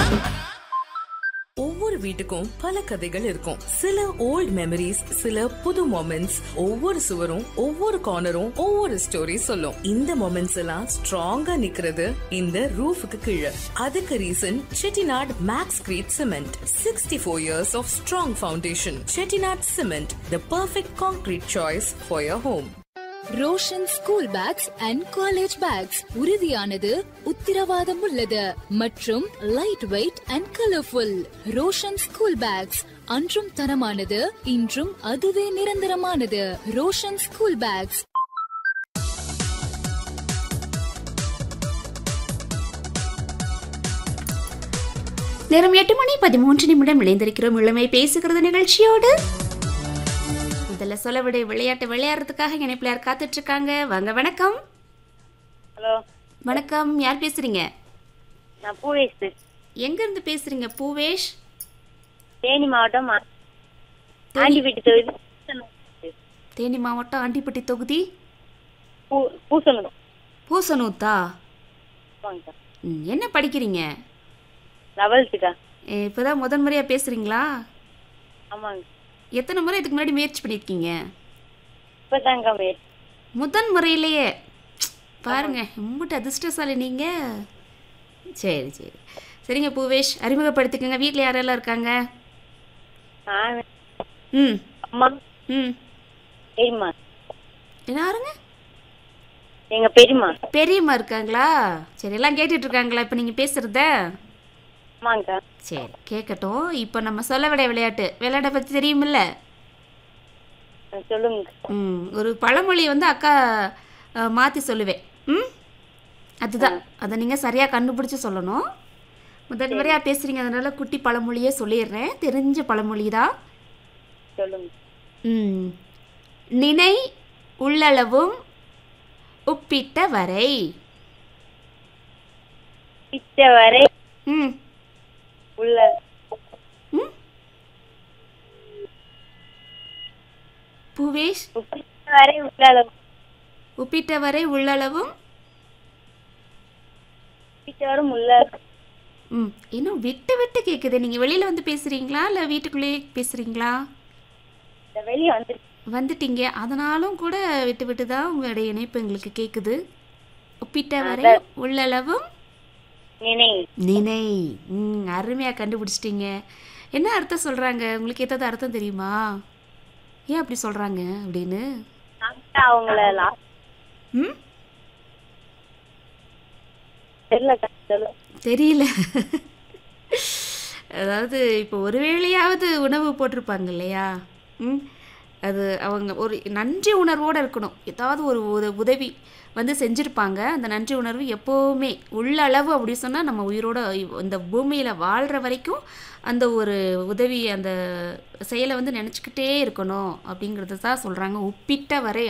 ஒவ்வொரு வீட்டுக்கும் பல கதைகள் இருக்கும் சில ஓல்ட் மெமரிஸ் சில புது மொமெண்ட்ஸ் ஒவ்வொரு சுவரும் ஒவ்வொரு கார்னரும் ஒவ்வொரு ஸ்டோரி சொல்லும் இந்த மொமெண்ட்ஸ் எல்லாம் ஸ்ட்ராங்கா நிக்கிறது இந்த ரூஃபுக்கு கீழே அதுக்கு reason Chettinad max crete cement sixty four years of strong foundation Chettinad cement the perfect concrete choice for your home Roshan school bags and college bags உறுதியானது உத்திரவாதம் உள்ளது மற்றும் lightweight and colourful Roshan school bags அன்றும் தரமானது இன்றும் அதுவே நிரந்தரமானது ரோஷன் ஸ்கூல் பேக்ஸ் நேரம் எட்டு மணி பதிமூன்று நிமிடம் இணைந்திருக்கிறோம் இளமை பேசுகிறது நிகழ்ச்சியோடு முதல்ல சொல்ல விட விளையாட்டு விளையாடுறதுக்காக இணைப்பில் யார் காத்துட்டு இருக்காங்க வாங்க வணக்கம் ஹலோ வணக்கம் யார் பேசுறீங்க நான் பூவேஷ் எங்க இருந்து பேசுறீங்க பூவேஷ் தேனி மாவட்டம் ஆ- ஆண்டிப்பட்டி தொகுதி தேனி மாவட்டம் ஆண்டிப்பட்டி தொகுதி பூ- பூசணும் பூசனூத்தா ஆமாங்க சார் ம், என்ன படிக்கிறீங்க லெவல்த்துக்கா ஏ, இப்பதான் முதன் முறையா பேசுறீங்களா ஆமாங்க எத்தனை முறை இதுக்கு முன்னாடி முயற்சி பண்ணியிருக்கீங்க இப்போதாங்க மேல் முதன் முறையிலேயே பாருங்க உங்கள்கிட்ட அதிர்ஷ்டசாலி நீங்க சரி சரி சரிங்க பூவேஷ் அறிமுகப்படுத்திக்கங்க வீட்டில் யாரெல்லாம் இருக்காங்க நான் ம் அம்மா ம் பெரியம்மா யாருங்க எங்க பெரியம்மா பெரியம்மா இருக்காங்களா சரி எல்லாம் கேட்டுட்டு இருக்காங்களா இப்போ நீங்கள் பேசுகிறத ஆமாங்கக்கா சரி கேட்கட்டும் இப்போ நம்ம சொல்ல விட விளையாட்டு விளையாட பற்றி தெரியுமில்ல ஆ, சொல்லுங்க ம் ஒரு பழமொழி வந்து அக்கா மாற்றி சொல்லுவேன் ம் அதுதான் அதை நீங்கள் சரியாக கண்டுபிடிச்சி சொல்லணும் முதல் முறையாக பேசுகிறீங்க அதனால குட்டி பழமொழியே சொல்லிடுறேன் தெரிஞ்ச பழமொழி தான் சொல்லுங்க ம் நினை உள்ளளவும் உப்பிட்ட வரை பிச்சை வரை ம் உள்ள ம் பூவேஷ் பிச்சை வரை உள்ள உப்பிட்ட வரை உள்ளளவும் பிச்சை வரும் உள்ள ம் இன்னும் விட்டு விட்டு கேட்குது நீங்கள் வெளியில் வந்து பேசுகிறீங்களா இல்லை வீட்டுக்குள்ளேயே பேசுகிறீங்களா இந்த வெளியே வந்து வந்துட்டீங்க அதனாலும் கூட விட்டு விட்டு தான் உங்களுடைய இணைப்பு எங்களுக்கு கேட்குது உப்பிட்ட வரை உள்ளளவும் நினை நினை ம் அருமையாக கண்டுபிடிச்சிட்டீங்க என்ன அர்த்தம் சொல்கிறாங்க உங்களுக்கு ஏதாவது அர்த்தம் தெரியுமா ஏன் அப்படி சொல்கிறாங்க அப்படின்னு சாப்பிட்டா அவங்கள லாஸ்ட் ம் தெரியலக்கா சொல்லு தெரியல அதாவது இப்போ ஒரு வேளையாவது உணவு போட்டிருப்பாங்க இல்லையா ம் அது அவங்க ஒரு நன்றி உணர்வோடு இருக்கணும் ஏதாவது ஒரு ஒரு உதவி வந்து செஞ்சுருப்பாங்க அந்த நன்றி உணர்வு எப்போவுமே உள்ளளவு அப்படி சொன்னால் நம்ம உயிரோட இந்த பூமியில் வாழ்கிற வரைக்கும் அந்த ஒரு உதவி அந்த செயலை வந்து நினச்சிக்கிட்டே இருக்கணும் அப்படிங்கிறது தான் சொல்கிறாங்க உப்பிட்ட வரை